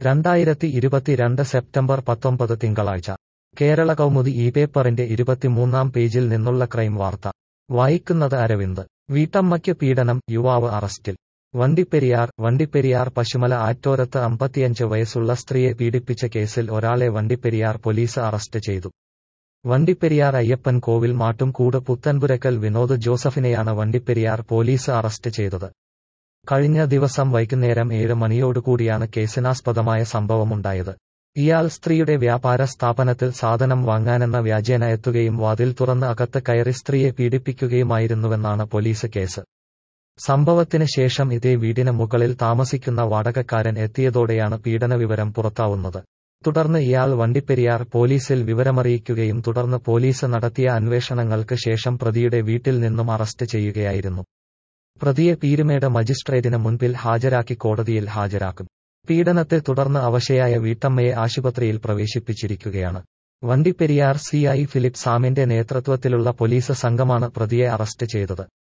രണ്ടായിരത്തി ഇരുപത്തിരണ്ട് സെപ്റ്റംബർ പത്തൊമ്പത് തിങ്കളാഴ്ച കേരള കൗമുദി ഈ പേപ്പറിന്റെ ഇരുപത്തിമൂന്നാം പേജിൽ നിന്നുള്ള ക്രൈം വാർത്ത വായിക്കുന്നത് അരവിന്ദ് വീട്ടമ്മയ്ക്ക് പീഡനം യുവാവ് അറസ്റ്റിൽ വണ്ടിപ്പെരിയാർ വണ്ടിപ്പെരിയാർ പശുമല ആറ്റോരത്ത് അമ്പത്തിയഞ്ച് വയസ്സുള്ള സ്ത്രീയെ പീഡിപ്പിച്ച കേസിൽ ഒരാളെ വണ്ടിപ്പെരിയാർ പോലീസ് അറസ്റ്റ് ചെയ്തു വണ്ടിപ്പെരിയാർ അയ്യപ്പൻ കോവിൽ മാട്ടുംകൂട് പുത്തൻപുരക്കൽ വിനോദ് ജോസഫിനെയാണ് വണ്ടിപ്പെരിയാർ പോലീസ് അറസ്റ്റ് ചെയ്തത് കഴിഞ്ഞ ദിവസം വൈകുന്നേരം ഏഴ് മണിയോടുകൂടിയാണ് കേസിനാസ്പദമായ സംഭവമുണ്ടായത് ഇയാൾ സ്ത്രീയുടെ വ്യാപാര സ്ഥാപനത്തിൽ സാധനം വാങ്ങാനെന്ന വ്യാജേന എത്തുകയും വാതിൽ തുറന്ന് അകത്ത് കയറി സ്ത്രീയെ പീഡിപ്പിക്കുകയുമായിരുന്നുവെന്നാണ് പോലീസ് കേസ് സംഭവത്തിന് ശേഷം ഇതേ വീടിന് മുകളിൽ താമസിക്കുന്ന വാടകക്കാരൻ എത്തിയതോടെയാണ് പീഡനവിവരം പുറത്താവുന്നത് തുടർന്ന് ഇയാൾ വണ്ടിപ്പെരിയാർ പോലീസിൽ വിവരമറിയിക്കുകയും തുടർന്ന് പോലീസ് നടത്തിയ അന്വേഷണങ്ങൾക്ക് ശേഷം പ്രതിയുടെ വീട്ടിൽ നിന്നും അറസ്റ്റ് ചെയ്യുകയായിരുന്നു പ്രതിയെ പീരുമേട് മജിസ്ട്രേറ്റിന് മുൻപിൽ ഹാജരാക്കി കോടതിയിൽ ഹാജരാക്കും പീഡനത്തെ തുടർന്ന് അവശയായ വീട്ടമ്മയെ ആശുപത്രിയിൽ പ്രവേശിപ്പിച്ചിരിക്കുകയാണ് വണ്ടിപ്പെരിയാർ സി ഐ ഫിലിപ്പ് സാമിന്റെ നേതൃത്വത്തിലുള്ള പോലീസ് സംഘമാണ് പ്രതിയെ അറസ്റ്റ് ചെയ്തത്